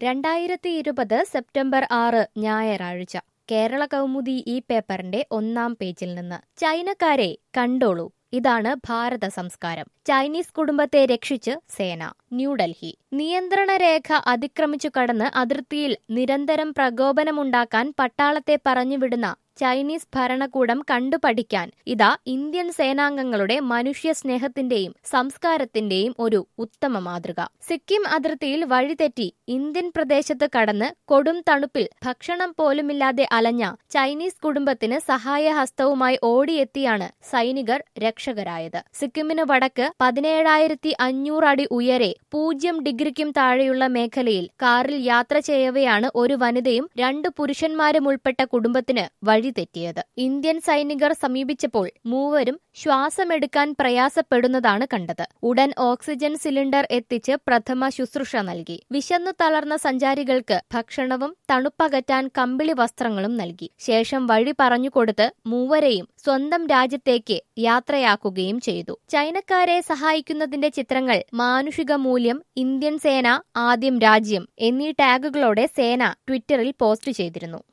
രണ്ടായിരത്തി ഇരുപത് സെപ്റ്റംബർ ആറ് ഞായറാഴ്ച കേരള കൗമുദി ഈ പേപ്പറിന്റെ ഒന്നാം പേജിൽ നിന്ന് ചൈനക്കാരെ കണ്ടോളൂ ഇതാണ് ഭാരത സംസ്കാരം ചൈനീസ് കുടുംബത്തെ രക്ഷിച്ച് സേന ന്യൂഡൽഹി നിയന്ത്രണ രേഖ അതിക്രമിച്ചു കടന്ന് അതിർത്തിയിൽ നിരന്തരം പ്രകോപനമുണ്ടാക്കാൻ പട്ടാളത്തെ പറഞ്ഞുവിടുന്ന ചൈനീസ് ഭരണകൂടം കണ്ടുപഠിക്കാൻ ഇതാ ഇന്ത്യൻ സേനാംഗങ്ങളുടെ മനുഷ്യ സ്നേഹത്തിന്റെയും സംസ്കാരത്തിന്റെയും ഒരു ഉത്തമ മാതൃക സിക്കിം അതിർത്തിയിൽ വഴിതെറ്റി ഇന്ത്യൻ പ്രദേശത്ത് കടന്ന് കൊടും തണുപ്പിൽ ഭക്ഷണം പോലുമില്ലാതെ അലഞ്ഞ ചൈനീസ് കുടുംബത്തിന് സഹായഹസ്തവുമായി ഓടിയെത്തിയാണ് സൈനികർ രക്ഷകരായത് സിക്കിമിന് വടക്ക് പതിനേഴായിരത്തി അഞ്ഞൂറ് അടി ഉയരെ പൂജ്യം ഡിഗ്രിക്കും താഴെയുള്ള മേഖലയിൽ കാറിൽ യാത്ര ചെയ്യവെയാണ് ഒരു വനിതയും രണ്ട് പുരുഷന്മാരും ഉൾപ്പെട്ട കുടുംബത്തിന് വഴിതെറ്റിയത് ഇന്ത്യൻ സൈനികർ സമീപിച്ചപ്പോൾ മൂവരും ശ്വാസമെടുക്കാൻ പ്രയാസപ്പെടുന്നതാണ് കണ്ടത് ഉടൻ ഓക്സിജൻ സിലിണ്ടർ എത്തിച്ച് പ്രഥമ ശുശ്രൂഷ നൽകി വിശന്നു തളർന്ന സഞ്ചാരികൾക്ക് ഭക്ഷണവും തണുപ്പകറ്റാൻ കമ്പിളി വസ്ത്രങ്ങളും നൽകി ശേഷം വഴി പറഞ്ഞുകൊടുത്ത് മൂവരെയും സ്വന്തം രാജ്യത്തേക്ക് യാത്രയാക്കുകയും ചെയ്തു ചൈനക്കാരെ സഹായിക്കുന്നതിന്റെ ചിത്രങ്ങൾ മാനുഷിക മൂല്യം ഇന്ത്യൻ സേന ആദ്യം രാജ്യം എന്നീ ടാഗുകളോടെ സേന ട്വിറ്ററിൽ പോസ്റ്റ് ചെയ്തിരുന്നു